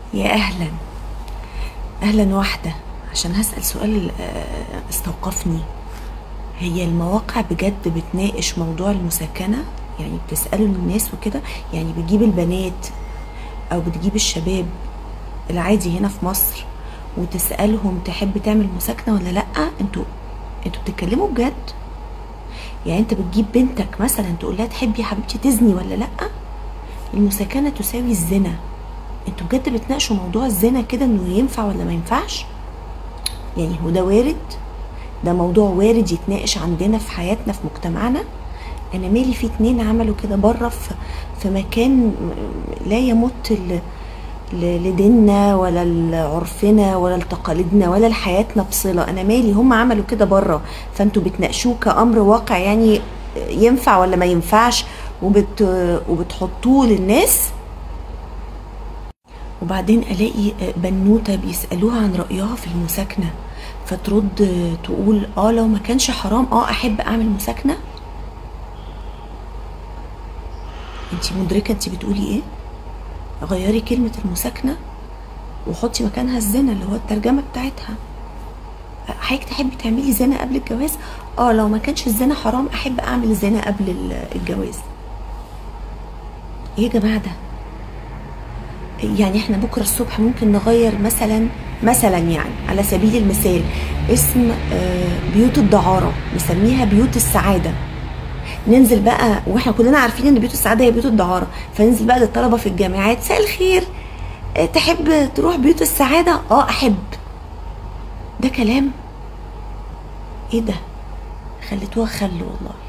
يا اهلا اهلا واحده عشان هسال سؤال آه، استوقفني هي المواقع بجد بتناقش موضوع المساكنه يعني بتسالوا الناس وكده يعني بتجيب البنات او بتجيب الشباب العادي هنا في مصر وتسالهم تحب تعمل مساكنه ولا لا انتوا انتوا بتتكلموا بجد يعني انت بتجيب بنتك مثلا تقول لها تحبي يا حبيبتي تزني ولا لا المساكنه تساوي الزنا انتوا بجد بتناقشوا موضوع الزنا كده انه ينفع ولا ما ينفعش يعني هو ده وارد ده موضوع وارد يتناقش عندنا في حياتنا في مجتمعنا انا مالي في اتنين عملوا كده بره في في مكان لا يمت ل- ل- لديننا ولا لعرفنا ولا لتقاليدنا ولا لحياتنا بصله انا مالي هم عملوا كده بره فانتوا بتناقشوه كامر واقع يعني ينفع ولا ما ينفعش وبت وبتحطوه للناس وبعدين الاقي بنوته بيسالوها عن رايها في المساكنه فترد تقول اه لو ما كانش حرام اه احب اعمل مساكنه انت مدركه انت بتقولي ايه غيري كلمه المساكنه وحطي مكانها الزنا اللي هو الترجمه بتاعتها حضرتك تحبي تعملي زنا قبل الجواز اه لو ما كانش الزنا حرام احب اعمل زنا قبل ال- الجواز ايه يا جماعه ده يعني احنا بكره الصبح ممكن نغير مثلا مثلا يعني على سبيل المثال اسم آه، بيوت الدعاره نسميها بيوت السعاده ننزل بقى واحنا كلنا عارفين ان بيوت السعاده هي بيوت الدعاره فننزل بقى للطلبه في الجامعات مساء الخير آه، تحب تروح بيوت السعاده اه احب ده كلام ايه ده خليتوها خل والله